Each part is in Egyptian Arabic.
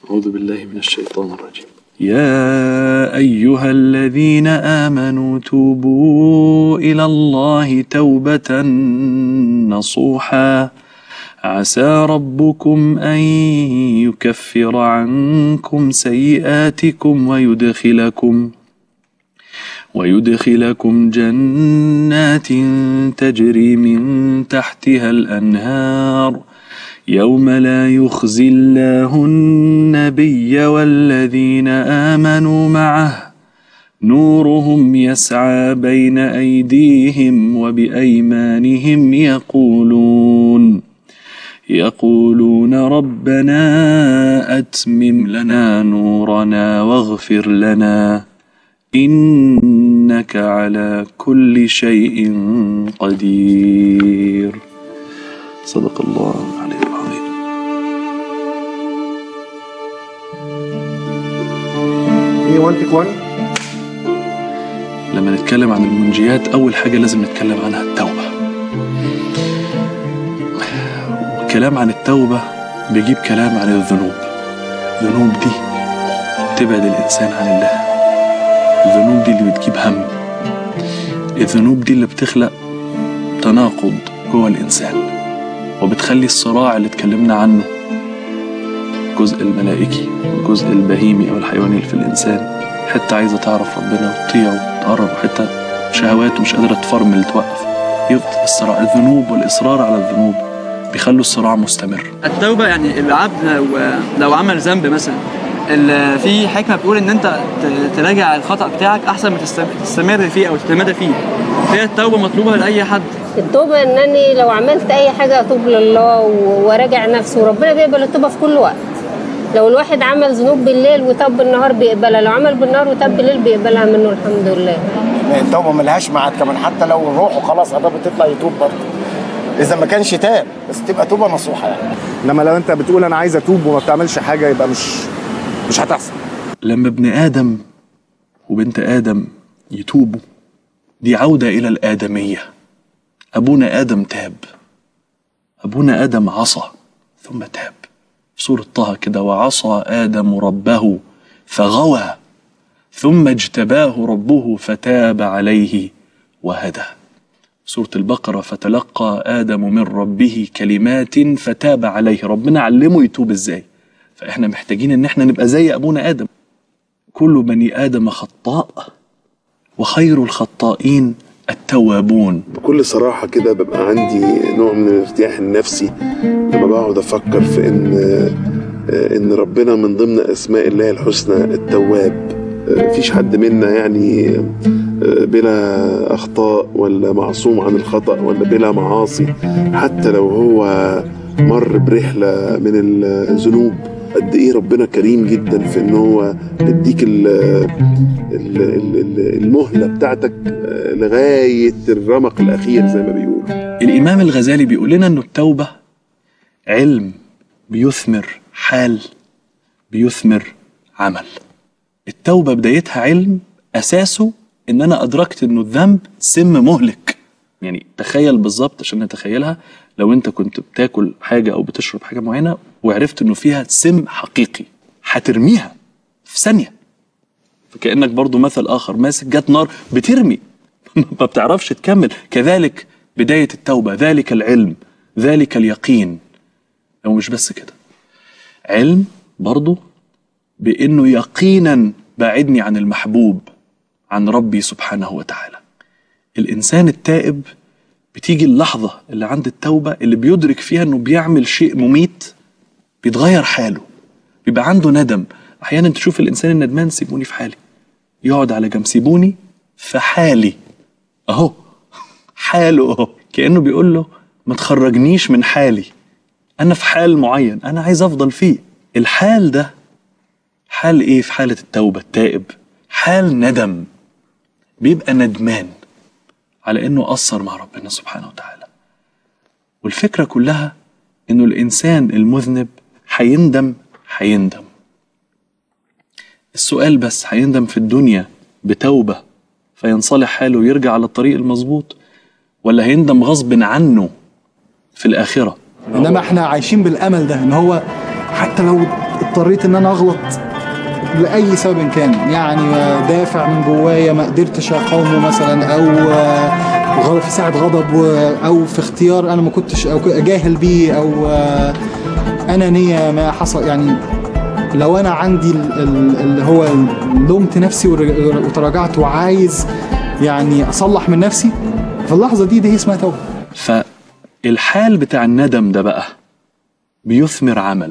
أعوذ بالله من الشيطان الرجيم يا أيها الذين آمنوا توبوا إلى الله توبة نصوحا عسى ربكم أن يكفر عنكم سيئاتكم ويدخلكم ويدخلكم جنات تجري من تحتها الأنهار يوم لا يخزي الله النبي والذين آمنوا معه نورهم يسعى بين أيديهم وبأيمانهم يقولون يقولون ربنا أتمم لنا نورنا واغفر لنا إنك على كل شيء قدير صدق الله العلي العظيم ايه 1 تيك 1 لما نتكلم عن المنجيات أول حاجة لازم نتكلم عنها التوبة الكلام عن التوبة بيجيب كلام عن الذنوب الذنوب دي تبعد الإنسان عن الله الذنوب دي اللي بتجيب هم الذنوب دي اللي بتخلق تناقض جوه الإنسان وبتخلي الصراع اللي اتكلمنا عنه الجزء الملائكي والجزء البهيمي أو الحيواني اللي في الإنسان حتة عايزة تعرف ربنا وتطيعه وتقرب وحتة شهواته مش قادرة تفرمل توقف يفضل الصراع الذنوب والإصرار على الذنوب بيخلوا الصراع مستمر التوبة يعني العبد لو لو عمل ذنب مثلا ال- في حكمة بتقول إن أنت ت- تراجع الخطأ بتاعك أحسن ما تستم- تستمر فيه أو تتمادى فيه هي التوبة مطلوبة لأي حد التوبة انني لو عملت اي حاجة اتوب لله و- وراجع نفسي وربنا بيقبل التوبة في كل وقت لو الواحد عمل ذنوب بالليل وتاب بالنهار بيقبلها لو عمل بالنهار وتاب بالليل بيقبلها منه الحمد لله التوبه ملهاش ميعاد كمان حتى لو روحه خلاص قربت تطلع يتوب برضه اذا ما كانش تاب بس تبقى توبه نصوحه يعني انما لو انت بتقول انا عايز اتوب وما بتعملش حاجه يبقى مش مش هتحصل لما ابن آدم وبنت آدم يتوبوا دي عودة إلى الآدمية أبونا آدم تاب أبونا آدم عصى ثم تاب في سورة طه كده وعصى آدم ربه فغوى ثم اجتباه ربه فتاب عليه وهدى سورة البقرة فتلقى آدم من ربه كلمات فتاب عليه ربنا علمه يتوب ازاي فاحنا محتاجين ان احنا نبقى زي ابونا ادم كل بني ادم خطاء وخير الخطائين التوابون بكل صراحة كده ببقى عندي نوع من الارتياح النفسي لما بقعد أفكر في إن إن ربنا من ضمن أسماء الله الحسنى التواب مفيش حد منا يعني بلا أخطاء ولا معصوم عن الخطأ ولا بلا معاصي حتى لو هو مر برحلة من الذنوب قد ايه ربنا كريم جدا في ان هو يديك ال- ال- ال- ال- المهله بتاعتك لغايه الرمق الاخير زي ما بيقولوا الامام الغزالي بيقول لنا انه التوبه علم بيثمر حال بيثمر عمل التوبه بدايتها علم اساسه ان انا ادركت انه الذنب سم مهلك يعني تخيل بالظبط عشان نتخيلها لو انت كنت بتاكل حاجه او بتشرب حاجه معينه وعرفت انه فيها سم حقيقي هترميها في ثانيه فكانك برضو مثل اخر ماسك جت نار بترمي ما بتعرفش تكمل كذلك بدايه التوبه ذلك العلم ذلك اليقين او مش بس كده علم برضو بانه يقينا باعدني عن المحبوب عن ربي سبحانه وتعالى الانسان التائب بتيجي اللحظه اللي عند التوبه اللي بيدرك فيها انه بيعمل شيء مميت بيتغير حاله بيبقى عنده ندم احيانا تشوف الانسان الندمان سيبوني في حالي يقعد على جنب سيبوني في حالي اهو حاله اهو كانه بيقول له ما تخرجنيش من حالي انا في حال معين انا عايز افضل فيه الحال ده حال ايه في حاله التوبه التائب حال ندم بيبقى ندمان على انه قصر مع ربنا سبحانه وتعالى والفكره كلها انه الانسان المذنب هيندم هيندم السؤال بس هيندم في الدنيا بتوبه فينصلح حاله ويرجع على الطريق المظبوط ولا هيندم غصب عنه في الاخره انما احنا عايشين بالامل ده ان هو حتى لو اضطريت ان انا اغلط لاي سبب كان يعني دافع من جوايا ما قدرتش اقاومه مثلا او آه، غ- في ساعه غضب و- او في اختيار انا ما كنتش او ك- جاهل بيه او آه، انانيه ما حصل يعني لو انا عندي ال- ال- اللي هو لومت نفسي ور- وتراجعت وعايز يعني اصلح من نفسي في اللحظه دي دي اسمها توبه فالحال بتاع الندم ده بقى بيثمر عمل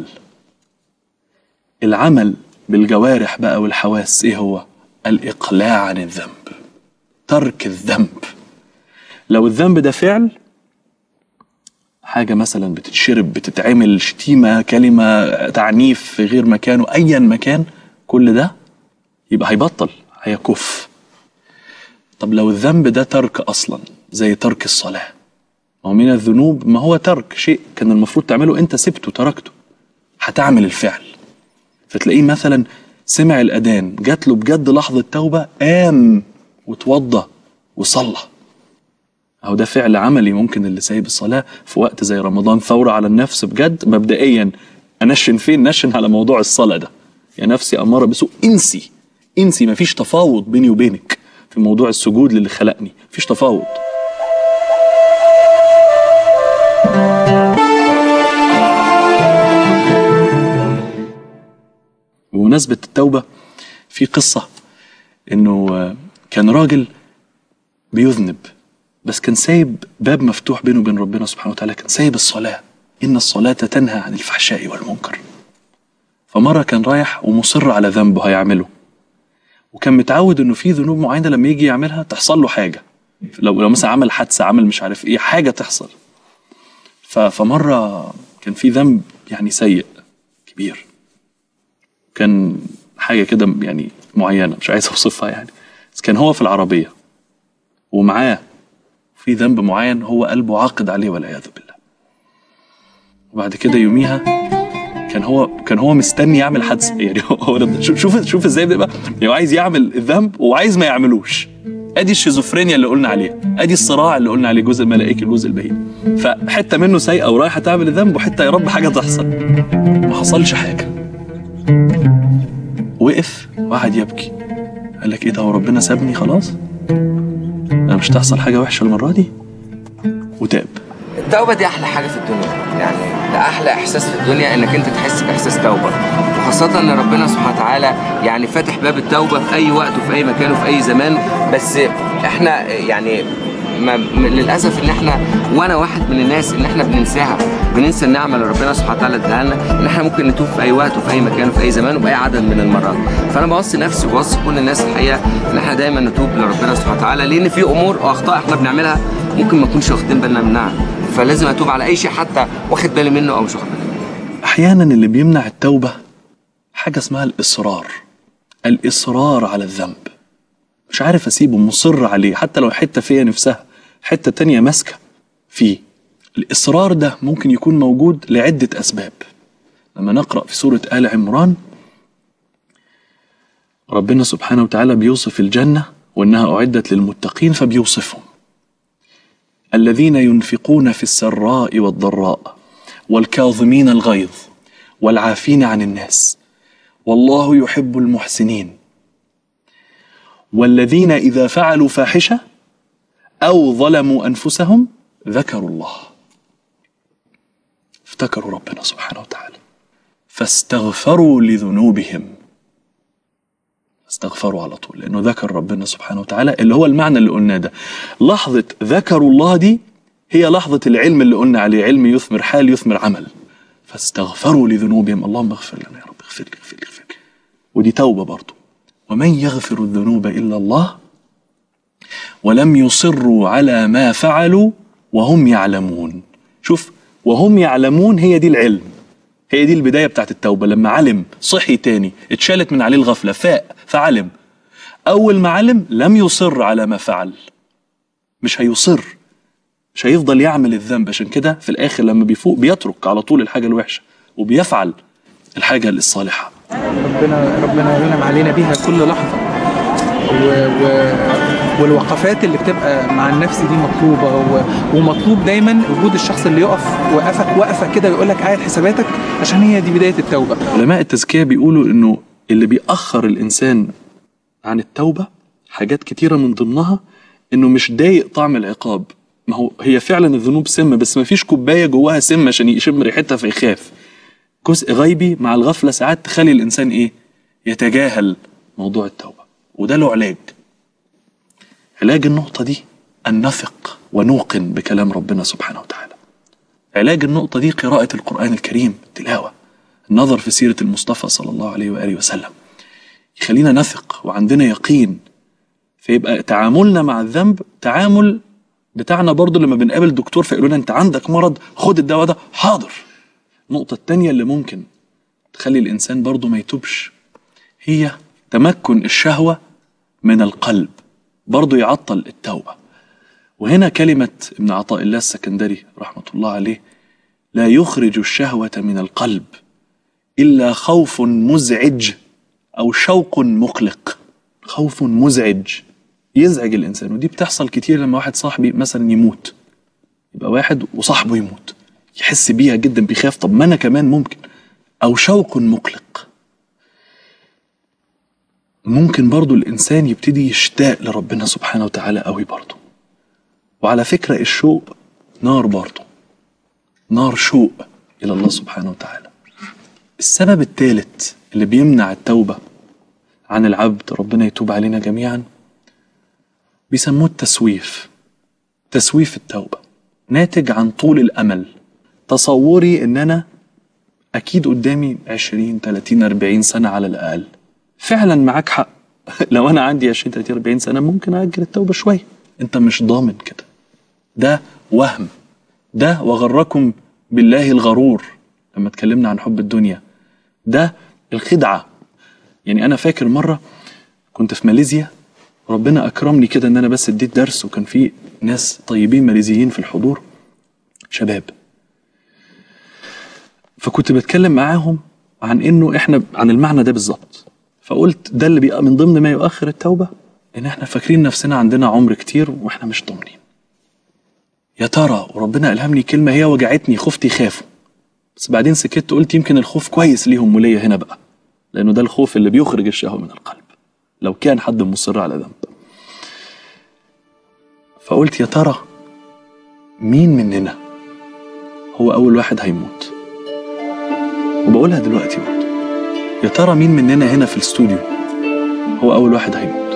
العمل بالجوارح بقى والحواس ايه هو الاقلاع عن الذنب ترك الذنب لو الذنب ده فعل حاجة مثلا بتتشرب بتتعمل شتيمة كلمة تعنيف في غير مكانه أيا مكان كل ده يبقى هيبطل هيكف طب لو الذنب ده ترك أصلا زي ترك الصلاة ما هو من الذنوب ما هو ترك شيء كان المفروض تعمله انت سبته تركته هتعمل الفعل فتلاقيه مثلا سمع الأذان جات له بجد لحظة توبة قام وتوضى وصلى أو ده فعل عملي ممكن اللي سايب الصلاة في وقت زي رمضان ثورة على النفس بجد مبدئيا أنشن فين نشن على موضوع الصلاة ده يا نفسي أمارة بسوء انسي انسي مفيش تفاوض بيني وبينك في موضوع السجود للي خلقني مفيش تفاوض بمناسبة التوبة في قصة إنه آه، كان راجل بيذنب بس كان سايب باب مفتوح بينه وبين ربنا سبحانه وتعالى كان سايب الصلاة إن الصلاة تنهى عن الفحشاء والمنكر فمرة كان رايح ومصر على ذنبه هيعمله وكان متعود إنه في ذنوب معينة لما يجي يعملها تحصل له حاجة لو لو مثلا عمل حادثة عمل مش عارف إيه حاجة تحصل ف- فمرة كان في ذنب يعني سيء كبير كان حاجة كده يعني معينة مش عايز أوصفها يعني بس كان هو في العربية ومعاه في ذنب معين هو قلبه عاقد عليه والعياذ بالله وبعد كده يوميها كان هو كان هو مستني يعمل حادثه يعني هو- هو ده- شوف شوف شوف ازاي بيبقى يعني هو عايز يعمل الذنب وعايز ما يعملوش ادي الشيزوفرينيا اللي قلنا عليها ادي الصراع اللي قلنا عليه الجزء الملائكي الجزء البهيمي فحته منه سيئه ورايحه تعمل الذنب وحته يا رب حاجه تحصل ما حصلش حاجه وقف وقعد يبكي قال لك ايه ده هو ربنا سابني خلاص انا مش تحصل حاجه وحشه المره دي وتاب التوبة دي أحلى حاجة في الدنيا يعني ده أحلى إحساس في الدنيا إنك أنت تحس بإحساس توبة وخاصة إن ربنا سبحانه وتعالى يعني فاتح باب التوبة في أي وقت وفي أي مكان وفي أي زمان بس إحنا يعني ما م- للاسف ان احنا وانا واحد من الناس ان احنا بننساها بننسى النعمه اللي ربنا سبحانه وتعالى اداها لنا ان احنا ممكن نتوب في اي وقت وفي اي مكان وفي اي زمان وباي عدد من المرات فانا بوصي نفسي وبوصي كل الناس الحقيقه ان احنا دايما نتوب لربنا سبحانه وتعالى لان في امور واخطاء احنا بنعملها ممكن ما نكونش واخدين بالنا منها فلازم اتوب على اي شيء حتى واخد بالي منه او مش واخد بالي منه احيانا اللي بيمنع التوبه حاجه اسمها الاصرار الاصرار على الذنب مش عارف اسيبه مصر عليه حتى لو حته فيا نفسها حته تانية ماسكه فيه الاصرار ده ممكن يكون موجود لعده اسباب لما نقرا في سوره ال عمران ربنا سبحانه وتعالى بيوصف الجنه وانها اعدت للمتقين فبيوصفهم الذين ينفقون في السراء والضراء والكاظمين الغيظ والعافين عن الناس والله يحب المحسنين والذين اذا فعلوا فاحشه او ظلموا انفسهم ذكروا الله افتكروا ربنا سبحانه وتعالى فاستغفروا لذنوبهم استغفروا على طول لانه ذكر ربنا سبحانه وتعالى اللي هو المعنى اللي قلناه ده لحظه ذكروا الله دي هي لحظه العلم اللي قلنا عليه علم يثمر حال يثمر عمل فاستغفروا لذنوبهم اللهم اغفر لنا يا رب اغفر لي اغفر لي اغفر لي ودي توبه برضه ومن يغفر الذنوب الا الله ولم يصروا على ما فعلوا وهم يعلمون شوف وهم يعلمون هي دي العلم هي دي البدايه بتاعت التوبه لما علم صحي تاني اتشالت من عليه الغفله فاق فعلم اول ما علم لم يصر على ما فعل مش هيصر مش هيفضل يعمل الذنب عشان كده في الاخر لما بيفوق بيترك على طول الحاجه الوحشه وبيفعل الحاجه الصالحه ربنا ربنا ينعم علينا بيها كل لحظه و, و والوقفات اللي بتبقى مع النفس دي مطلوبه و... ومطلوب دايما وجود الشخص اللي يقف وقفك وقفه كده ويقول لك قاعد حساباتك عشان هي دي بدايه التوبه علماء التزكية بيقولوا إنه اللي بيأخر الإنسان عن التوبة حاجات كتيرة من ضمنها إنه مش ضايق طعم العقاب ما هو هي فعلا الذنوب سم بس ما فيش كوباية جواها سم عشان يشم ريحتها فيخاف جزء غيبي مع الغفلة ساعات تخلي الإنسان إيه يتجاهل موضوع التوبة وده له علاج علاج النقطة دي أن نثق ونوقن بكلام ربنا سبحانه وتعالى علاج النقطة دي قراءة القرآن الكريم تلاوة النظر في سيرة المصطفى صلى الله عليه وآله وسلم يخلينا نثق وعندنا يقين فيبقى تعاملنا مع الذنب تعامل بتاعنا برضو لما بنقابل دكتور فيقول لنا انت عندك مرض خد الدواء ده حاضر النقطة التانية اللي ممكن تخلي الإنسان برضو ما يتوبش هي تمكن الشهوة من القلب برضو يعطل التوبة وهنا كلمة ابن عطاء الله السكندري رحمة الله عليه لا يخرج الشهوة من القلب إلا خوف مزعج أو شوق مقلق خوف مزعج يزعج الإنسان ودي بتحصل كتير لما واحد صاحبي مثلا يموت يبقى واحد وصاحبه يموت يحس بيها جدا بيخاف طب ما أنا كمان ممكن أو شوق مقلق ممكن برضو الإنسان يبتدي يشتاق لربنا سبحانه وتعالى قوي برضو وعلى فكرة الشوق نار برضو نار شوق إلى الله سبحانه وتعالى السبب الثالث اللي بيمنع التوبة عن العبد ربنا يتوب علينا جميعا بيسموه التسويف تسويف التوبة ناتج عن طول الأمل تصوري إن أنا أكيد قدامي 20 30 40 سنة على الأقل فعلا معاك حق لو أنا عندي 20 30 40 سنة ممكن أجل التوبة شوية أنت مش ضامن كده ده وهم ده وغركم بالله الغرور لما اتكلمنا عن حب الدنيا ده الخدعة يعني أنا فاكر مرة كنت في ماليزيا ربنا أكرمني كده إن أنا بس اديت درس وكان في ناس طيبين ماليزيين في الحضور شباب فكنت بتكلم معاهم عن إنه إحنا عن المعنى ده بالظبط فقلت ده اللي بيبقى من ضمن ما يؤخر التوبة إن إحنا فاكرين نفسنا عندنا عمر كتير وإحنا مش ضامنين يا ترى وربنا ألهمني كلمة هي وجعتني خفت يخافوا بس بعدين سكت قلت يمكن الخوف كويس ليهم وليا هنا بقى لأنه ده الخوف اللي بيخرج الشهوة من القلب لو كان حد مصر على ذنب فقلت يا ترى مين مننا هو أول واحد هيموت وبقولها دلوقتي برضه يا ترى مين مننا هنا في الاستوديو هو أول واحد هيموت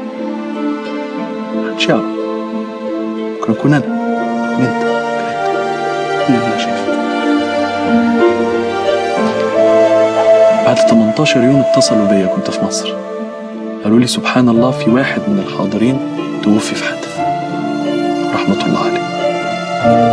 محدش يعرف ممكن أكون أنا ممكن أنت ممكن أنت كل اللي أنا شايفه بعد 18 يوم اتصلوا بيا كنت في مصر قالوا لي سبحان الله في واحد من الحاضرين توفي في حادث رحمة الله عليه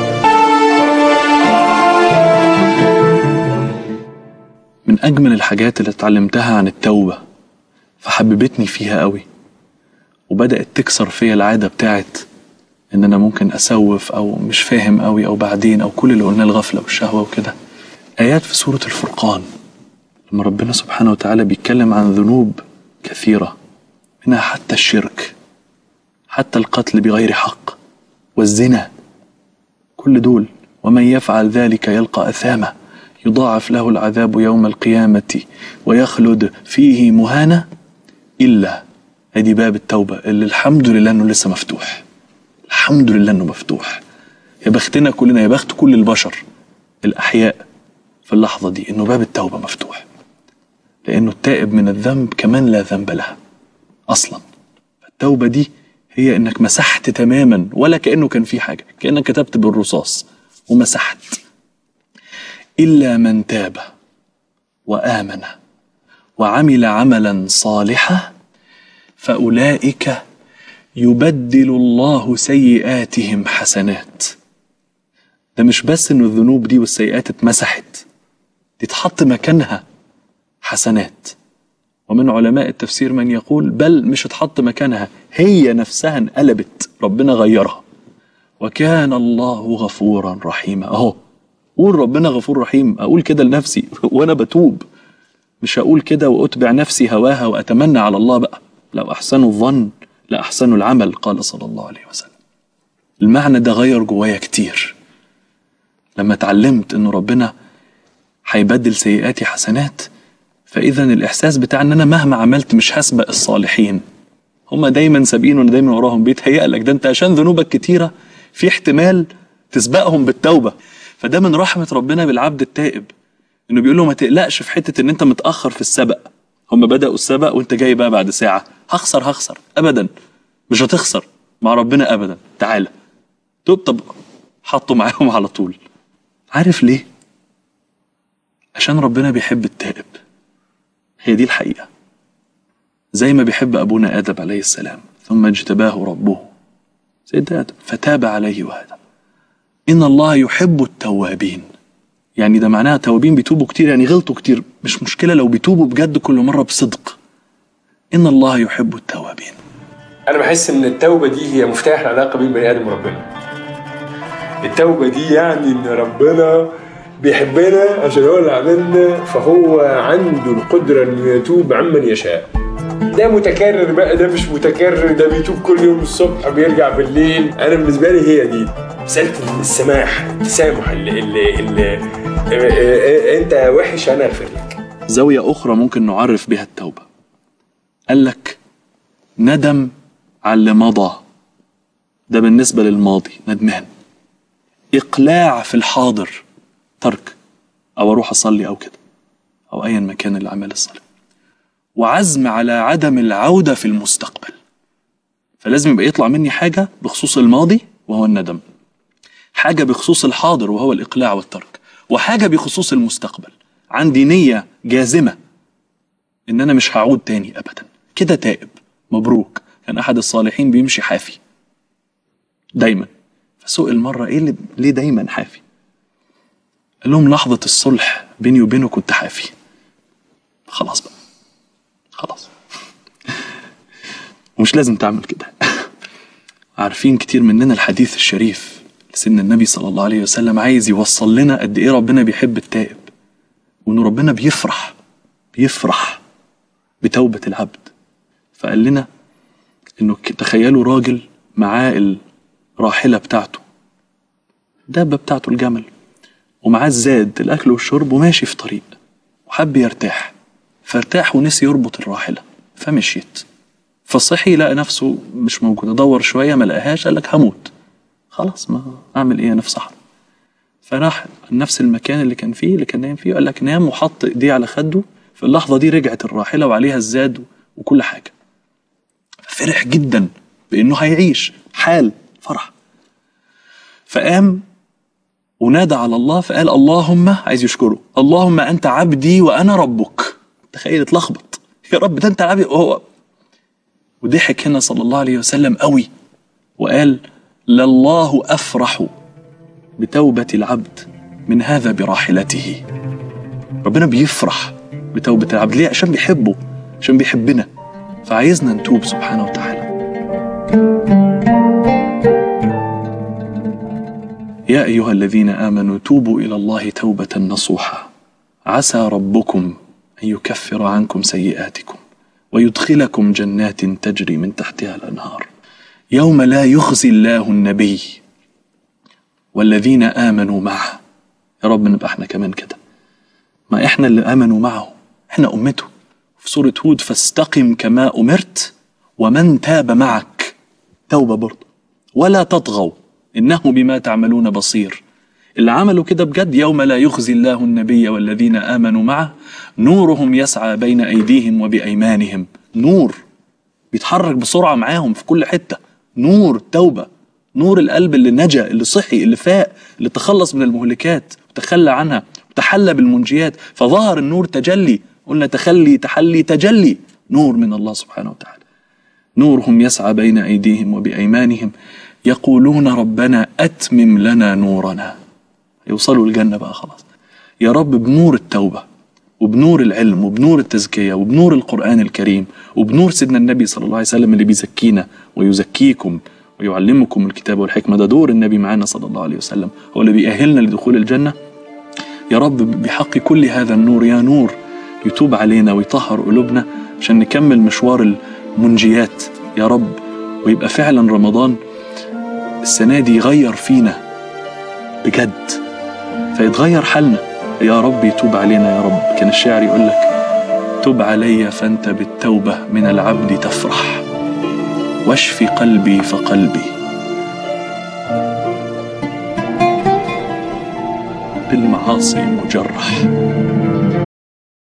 من أجمل الحاجات اللي اتعلمتها عن التوبة فحببتني فيها قوي وبدأت تكسر فيا العادة بتاعت إن أنا ممكن أسوف أو مش فاهم قوي أو بعدين أو كل اللي قلناه الغفلة والشهوة وكده آيات في سورة الفرقان لما ربنا سبحانه وتعالى بيتكلم عن ذنوب كثيرة منها حتى الشرك حتى القتل بغير حق والزنا كل دول ومن يفعل ذلك يلقى أثاما يضاعف له العذاب يوم القيامة ويخلد فيه مهانا إلا ادي باب التوبة اللي الحمد لله انه لسه مفتوح الحمد لله انه مفتوح يا بختنا كلنا يا بخت كل البشر الأحياء في اللحظة دي انه باب التوبة مفتوح لأنه التائب من الذنب كمان لا ذنب له أصلا التوبة دي هي إنك مسحت تماما ولا كأنه كان في حاجة كأنك كتبت بالرصاص ومسحت إلا من تاب وآمن وعمل عملا صالحا فأولئك يبدل الله سيئاتهم حسنات ده مش بس إنه الذنوب دي والسيئات اتمسحت دي اتحط مكانها حسنات ومن علماء التفسير من يقول بل مش اتحط مكانها هي نفسها انقلبت ربنا غيرها وكان الله غفورا رحيما اهو قول ربنا غفور رحيم اقول كده لنفسي وانا بتوب مش هقول كده واتبع نفسي هواها واتمنى على الله بقى لو احسنوا الظن لأحسن العمل قال صلى الله عليه وسلم المعنى ده غير جوايا كتير لما اتعلمت إنه ربنا هيبدل سيئاتي حسنات فإذا الإحساس بتاع إن أنا مهما عملت مش هسبق الصالحين هما دايما سابقين وأنا دايما وراهم بيتهيأ لك ده أنت عشان ذنوبك كتيرة في احتمال تسبقهم بالتوبة فده من رحمة ربنا بالعبد التائب إنه بيقول له ما تقلقش في حتة إن أنت متأخر في السبق هم بدأوا السبق وأنت جاي بقى بعد ساعة هخسر هخسر أبدا مش هتخسر مع ربنا أبدا تعالى توب طب حطوا معاهم على طول عارف ليه؟ عشان ربنا بيحب التائب هي دي الحقيقة زي ما بيحب أبونا آدم عليه السلام ثم اجتباه ربه سيدنا آدم فتاب عليه وهدى إن الله يحب التوابين يعني ده معناها توابين بيتوبوا كتير يعني غلطوا كتير مش مشكلة لو بيتوبوا بجد كل مرة بصدق إن الله يحب التوابين انا بحس ان التوبه دي هي مفتاح العلاقه بين بني ادم وربنا التوبه دي يعني ان ربنا بيحبنا عشان هو اللي عملنا فهو عنده القدره انه يتوب عمن يشاء ده متكرر بقى ده مش متكرر ده بيتوب كل يوم الصبح بيرجع بالليل انا بالنسبه لي هي دي مساله السماح التسامح اللي, اللي, اللي انت وحش انا اغفر لك زاوية أخرى ممكن نعرف بها التوبة قال لك ندم على اللي مضى ده بالنسبة للماضي ندمان إقلاع في الحاضر ترك أو أروح أصلي أو كده أو أيا ما كان الأعمال الصالحة وعزم على عدم العودة في المستقبل فلازم يبقى يطلع مني حاجة بخصوص الماضي وهو الندم حاجة بخصوص الحاضر وهو الإقلاع والترك وحاجة بخصوص المستقبل عندي نية جازمة إن أنا مش هعود تاني أبدا كده تائب مبروك كان أحد الصالحين بيمشي حافي دايما فسئل مرة إيه اللي ليه دايما حافي قال لهم لحظة الصلح بيني وبينه كنت حافي خلاص بقى خلاص ومش لازم تعمل كده عارفين كتير مننا الحديث الشريف لسيدنا النبي صلى الله عليه وسلم عايز يوصل لنا قد ايه ربنا بيحب التائب وانه ربنا بيفرح بيفرح بتوبة العبد فقال لنا انه ك- تخيلوا راجل معاه الراحلة بتاعته الدابة بتاعته الجمل ومعاه الزاد الأكل والشرب وماشي في طريق وحب يرتاح فارتاح ونسي يربط الراحلة فمشيت فصحي لقى نفسه مش موجود دور شوية ما لقاهاش قال لك هموت خلاص ما أعمل إيه أنا في صحراء فراح نفس المكان اللي كان فيه اللي كان نايم فيه قال لك نام وحط ايديه على خده في اللحظة دي رجعت الراحلة وعليها الزاد وكل حاجة فرح جدا بأنه هيعيش حال فرح فقام ونادى على الله فقال اللهم عايز يشكره اللهم أنت عبدي وأنا ربك تخيل اتلخبط يا رب ده أنت عبدي وهو وضحك هنا صلى الله عليه وسلم قوي وقال لله أفرح بتوبة العبد من هذا براحلته ربنا بيفرح بتوبة العبد ليه عشان بيحبه عشان بيحبنا فعايزنا نتوب سبحانه وتعالى يا أيها الذين آمنوا توبوا إلى الله توبة نصوحا عسى ربكم أن يكفر عنكم سيئاتكم ويدخلكم جنات تجري من تحتها الأنهار يوم لا يخزي الله النبي والذين آمنوا معه يا رب نبقى احنا كمان كده ما احنا اللي آمنوا معه احنا أمته في سورة هود فاستقم كما أمرت ومن تاب معك توبة برضه ولا تطغوا إنه بما تعملون بصير اللي عملوا كده بجد يوم لا يخزي الله النبي والذين آمنوا معه نورهم يسعى بين أيديهم وبأيمانهم نور بيتحرك بسرعة معاهم في كل حتة نور توبة نور القلب اللي نجا اللي صحي اللي فاق اللي تخلص من المهلكات وتخلى عنها وتحلى بالمنجيات فظهر النور تجلي قلنا تخلي تحلي تجلي نور من الله سبحانه وتعالى نورهم يسعى بين أيديهم وبأيمانهم يقولون ربنا أتمم لنا نورنا يوصلوا الجنة بقى خلاص يا رب بنور التوبة وبنور العلم وبنور التزكية وبنور القرآن الكريم وبنور سيدنا النبي صلى الله عليه وسلم اللي بيزكينا ويزكيكم ويعلمكم الكتاب والحكمة ده دور النبي معانا صلى الله عليه وسلم هو اللي بيأهلنا لدخول الجنة يا رب بحق كل هذا النور يا نور يتوب علينا ويطهر قلوبنا عشان نكمل مشوار المنجيات يا رب ويبقى فعلا رمضان السنة دي يغير فينا بجد فيتغير حالنا يا رب يتوب علينا يا رب كان الشاعر يقول لك تب علي فانت بالتوبة من العبد تفرح واشفي قلبي فقلبي بالمعاصي مجرح